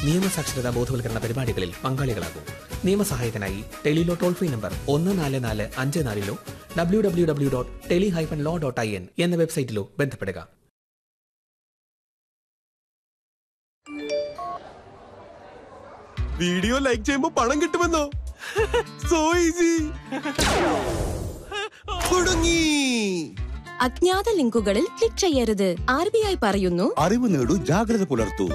നിയമസാക്ഷരതാ ബോധവൽക്കരണ പരിപാടികളിൽ പങ്കാളികളാകൂ നിയമസഹായത്തിനായി ടെലിലോ ടോൾ ഫ്രീ നമ്പർ ഒന്ന് നാല് നാല് അഞ്ച് നാലിലോ W W W dot tele hyphen law dot I N എന്ന വെബ്സൈറ്റിലോ ബന്ധപ്പെടുക വീഡിയോ ലൈക്ക് ചെയ്യുമ്പോ പണം കിട്ടുമെന്നോ സോ ഈസി കുടുങ്ങി അജ്ഞാത ലിങ്കുകളിൽ ക്ലിക്ക് ചെയ്യരുത് ആർ ബി ഐ പറയുന്നു അറിവ് നേടൂ ജാഗ്രത പുലർത്തൂ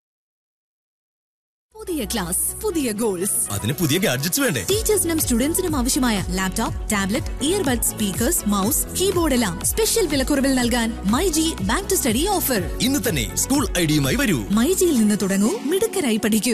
പുതിയ ക്ലാസ് പുതിയ ഗോൾസ് അതിന് പുതിയ ഗാഡ്ജറ്റ്സ് വേണ്ടേ ടീച്ചേഴ്സിനും സ്റ്റുഡൻസിനും ആവശ്യമായ laptop tablet earbud speakers mouse keyboard എല്ലാം സ്പെഷ്യൽ വിലക്കുറവിൽ നൽകാൻ myG back to study offer ഇന്ന് തന്നെ സ്കൂൾ ഐഡിയുമായി വരൂ മൈജിയിൽ നിന്ന് തുടങ്ങൂ മിടുക്കരായി പഠിക്കൂ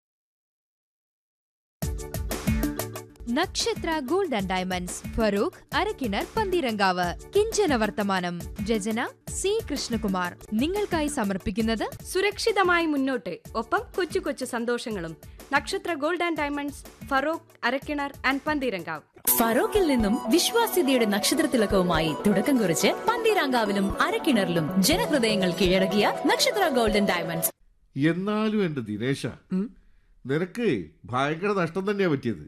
Nakshatra gold and diamonds Farook Arakkinar Pantheerankavu കിഞ്ചന വർത്തമാനം രചന സി കൃഷ്ണകുമാർ നിങ്ങൾക്കായി സമർപ്പിക്കുന്നത് സുരക്ഷിതമായി മുന്നോട്ട് ഒപ്പം കൊച്ചു കൊച്ചു സന്തോഷങ്ങളും Nakshatra gold and diamonds Feroke Arakkinar and Pantheerankavu ഫറോക്കിൽ നിന്നും വിശ്വാസ്യതയുടെ നക്ഷത്രത്തിലക്കവുമായി തുടക്കം കുറിച്ച് പന്തീരാങ്കാവിലും അരക്കിണറിലും ജനഹൃദയങ്ങൾ കീഴടക്കിയ നക്ഷത്ര ഗോൾഡൻ ഡയമണ്ട്സ് എന്നാലും എന്റെ ദിനേശ നിനക്ക് ഭയങ്കര നഷ്ടം തന്നെയാ പറ്റിയത്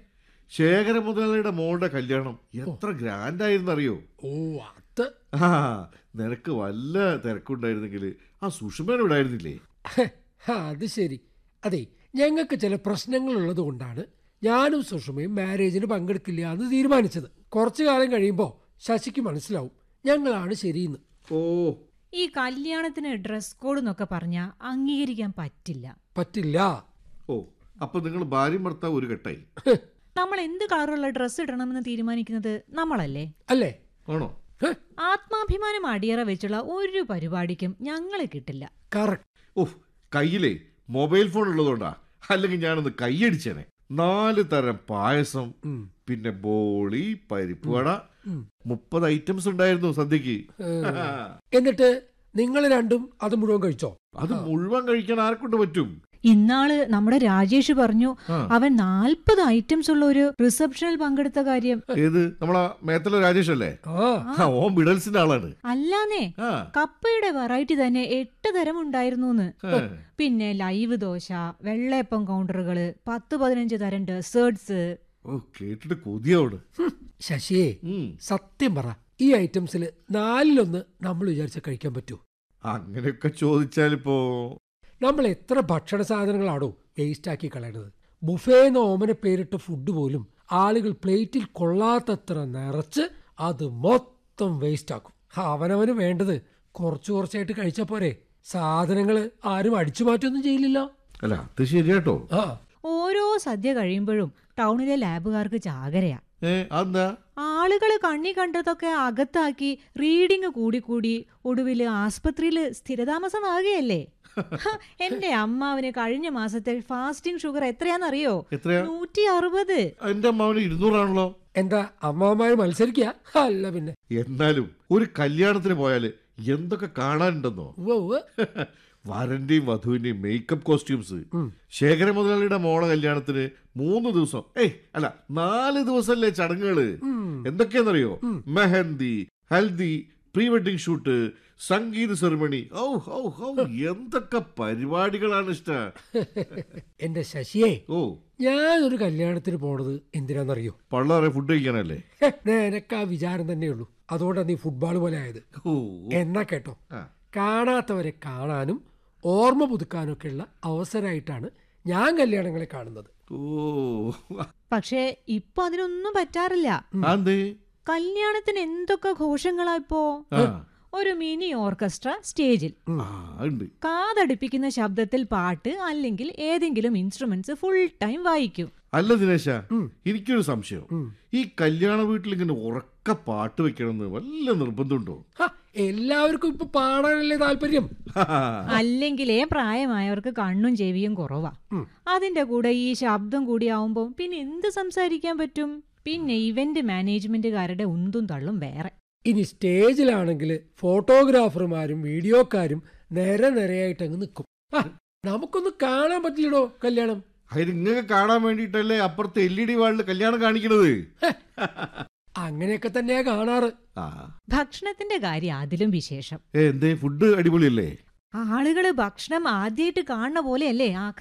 ശേഖര മുതലാളിയുടെ മോളുടെ കല്യാണം എത്ര ഗ്രാൻഡ് ആയിരുന്നറിയോ ഓ അത് ആ നിനക്ക് വല്ല തിരക്കുണ്ടായിരുന്നെങ്കിൽ ആ സുഷമേന വിടായിരുന്നില്ലേ ആ, അത് ശരി അതെ ഞങ്ങൾക്ക് ചില പ്രശ്നങ്ങളുള്ളത് കൊണ്ടാണ് ഞാനും സുഷമയും മാരേജിന് പങ്കെടുക്കില്ല എന്ന് തീരുമാനിച്ചത് കുറച്ചു കാലം കഴിയുമ്പോൾ ശശിക്ക് മനസ്സിലാവും ഞങ്ങളാണ് ശരിയെന്ന് ഓ ഈ കല്യാണത്തിന് ഡ്രസ് കോഡ് എന്നൊക്കെ പറഞ്ഞാൽ അംഗീകരിക്കാൻ പറ്റില്ല പറ്റില്ല ഓ അപ്പൊ നിങ്ങൾ ഭാര്യ ഭർത്താവ് ഒരു കെട്ടായി നമ്മൾ എന്ത് കളറുള്ള ഡ്രസ്സ് ഇടണമെന്ന് തീരുമാനിക്കുന്നത് നമ്മളല്ലേ അല്ലേ ആണോ ആത്മാഭിമാനം അടിയറ വെച്ചുള്ള ഒരു പരിപാടിക്കും ഞങ്ങളെ കിട്ടില്ല കറക്റ്റ് ഓ കയ്യിലേ മൊബൈൽ ഫോൺ ഉള്ളതുകൊണ്ടാ അല്ലെങ്കിൽ ഞാനൊന്ന് കൈയടിച്ചേനെ നാല് തരം പായസം പിന്നെ ബോളി പരിപ്പ് വട മുപ്പത് ഐറ്റംസ് ഉണ്ടായിരുന്നു സദ്യക്ക് എന്നിട്ട് നിങ്ങൾ രണ്ടും അത് മുഴുവൻ കഴിച്ചോ അത് മുഴുവൻ കഴിക്കാൻ ആർക്കൊണ്ട് പറ്റും ഇന്നാള് നമ്മുടെ രാജേഷ് പറഞ്ഞു ആ. അവൻ നാൽപ്പത് ഐറ്റംസ് ഉള്ള ഒരു റിസപ്ഷനിൽ പങ്കെടുത്ത കാര്യം ഏത് നമ്മളാ മേത്തല രാജേഷ് അല്ലേ ആ ആ, ഓൻ ബിഡൽസിന്റെ ആളാണ് അല്ലാന്നേ ആ കപ്പയുടെ വെറൈറ്റി തന്നെ എട്ട് തരം ഉണ്ടായിരുന്നു ആ. പിന്നെ ലൈവ് ദോശ വെള്ളയപ്പം കൗണ്ടറുകള് പത്ത് പതിനഞ്ച് തരം ഡെസേർട്സ് ഓ കേട്ടിട്ട് കൊതിയോട് ശശിയെ സത്യം പറ ഈ ഐറ്റംസിൽ നാലിലൊന്ന് നമ്മൾ വിചാരിച്ച കഴിക്കാൻ പറ്റൂ അങ്ങനെയൊക്കെ ചോദിച്ചാലിപ്പോ നമ്മൾ എത്ര ഭക്ഷണ സാധനങ്ങളാണോ വേസ്റ്റ് ആക്കി കളയണത് ബുഫേ എന്ന ഓമന പേരിട്ട ഫുഡ് പോലും ആളുകൾ പ്ലേറ്റിൽ കൊള്ളാത്തത്ര നിറച്ച് അത് മൊത്തം വേസ്റ്റ് ആക്കും അവനവന് വേണ്ടത് കുറച്ചു കുറച്ചായിട്ട് കഴിച്ചാ പോരെ സാധനങ്ങൾ ആരും അടിച്ചു മാറ്റൊന്നും ചെയ്യില്ലല്ലോ അല്ല അത് ശരിയാട്ടോ ആ ഓരോ സദ്യ കഴിയുമ്പോഴും ടൗണിലെ ലാബുകാർക്ക് ചാകരയാ ഏ അതെന്താ ആളുകൾ കണ്ണി കണ്ടതൊക്കെ അകത്താക്കി റീഡിങ് കൂടിക്കൂടി ഒടുവിൽ ആസ്പത്രിയിൽ സ്ഥിരതാമസമാകുകയല്ലേ ഹ, എന്റെ അമ്മാവിന് കഴിഞ്ഞ മാസത്തെ ഫാസ്റ്റിംഗ് ഷുഗർ എത്രയാണെന്നറിയോ എത്രയാ നൂറ്റി അറുപത് എന്റെ അമ്മാവന് ഇരുന്നൂറാണല്ലോ എന്താ അമ്മാവന്മാര് മത്സരിക്കുക അല്ല പിന്നെ എന്നാലും ഒരു കല്യാണത്തിന് പോയാല് എന്തൊക്കെ കാണാനുണ്ടെന്നോ ഉവ്വ് ഉവ്വ്. വരന്റെയും വധുവിന്റെയും മേക്കപ്പ് കോസ്റ്റ്യൂംസ് ശേഖര മുതലാളിയുടെ മോളെ കല്യാണത്തിന് മൂന്ന് ദിവസം ഏയ് അല്ല നാല് ദിവസമല്ലേ ചടങ്ങുകള് എന്തൊക്കെയാണെന്നറിയോ mehndi haldi pre wedding shoot sangeet ceremony ഔ ഔ ഔ എന്തൊക്കെ പരിപാടികളാണ് ഇഷ്ട എന്റെ ശശിയെ ഓ ഞാനൊരു കല്യാണത്തിന് പോണത് എന്തിനാന്നറിയോ പള്ളാറെ ഫുഡ് കഴിക്കാനല്ലേ ഹെ, നിനക്ക് ആ വിചാരം തന്നെയുള്ളൂ അതുകൊണ്ടാണ് നീ ഫുട്ബോൾ പോലെ ആയത് ഓ എന്നാ കേട്ടോ ആ. കാണാത്തവരെ കാണാനും ഓർമ്മ പുതുക്കാനും ഒക്കെയുള്ള അവസരമായിട്ടാണ് ഞാൻ കല്യാണങ്ങളെ കാണുന്നത് ഓ പക്ഷേ ഇപ്പൊ അതിനൊന്നും പറ്റാറില്ല അതെ കല്യാണത്തിന് എന്തൊക്കെ ഘോഷങ്ങളാ ഇപ്പോ ഒരു മിനി ഓർക്കസ്ട്ര സ്റ്റേജിൽ ഉണ്ട് കാതടിപ്പിക്കുന്ന ശബ്ദത്തിൽ പാട്ട് അല്ലെങ്കിൽ ഏതെങ്കിലും ഇൻസ്ട്രുമെന്റ്സ് ഫുൾ ടൈം വായിക്കും അല്ല ദിനേശ എനിക്കൊരു സംശയം ഈ കല്യാണ വീട്ടിൽ ഇങ്ങനെ ഉറക്ക പാട്ട് വെക്കണമെന്ന് വല്ല നിർബന്ധമുണ്ടോ ഹ, എല്ലാവർക്കും ഇപ്പൊ പാടാനല്ലേ താല്പര്യം അല്ലെങ്കിലേ പ്രായമായവർക്ക് കണ്ണും ചെവിയും കുറവാ അതിന്റെ കൂടെ ഈ ശബ്ദം കൂടി ആവുമ്പോ പിന്നെ എന്ത് സംസാരിക്കാൻ പറ്റും പിന്നെ ഇവന്റ് മാനേജ്മെന്റുകാരുടെ ഉന്തും തള്ളും വേറെ ഇനി സ്റ്റേജിലാണെങ്കിൽ ഫോട്ടോഗ്രാഫർമാരും വീഡിയോക്കാരും നിര നിരയായിട്ട് അങ്ങ് നിൽക്കും നമുക്കൊന്നും കാണാൻ പറ്റില്ലടോ കല്യാണം അതിന് ഇങ്ങനെ കാണാൻ വേണ്ടിയിട്ടല്ലേ അപ്പുറത്തെ എൽ ഇ ഡി വാളിൽ കല്യാണം കാണിക്കണത് അങ്ങനെയൊക്കെ തന്നെയാ കാണാറ് ആ ഭക്ഷണത്തിന്റെ കാര്യം അതിലും വിശേഷം ഏ, എന്തേ ഫുഡ് അടിപൊളിയല്ലേ ആളുകള് ഭക്ഷണം ആദ്യമായിട്ട് കാണുന്ന പോലെയല്ലേ ആ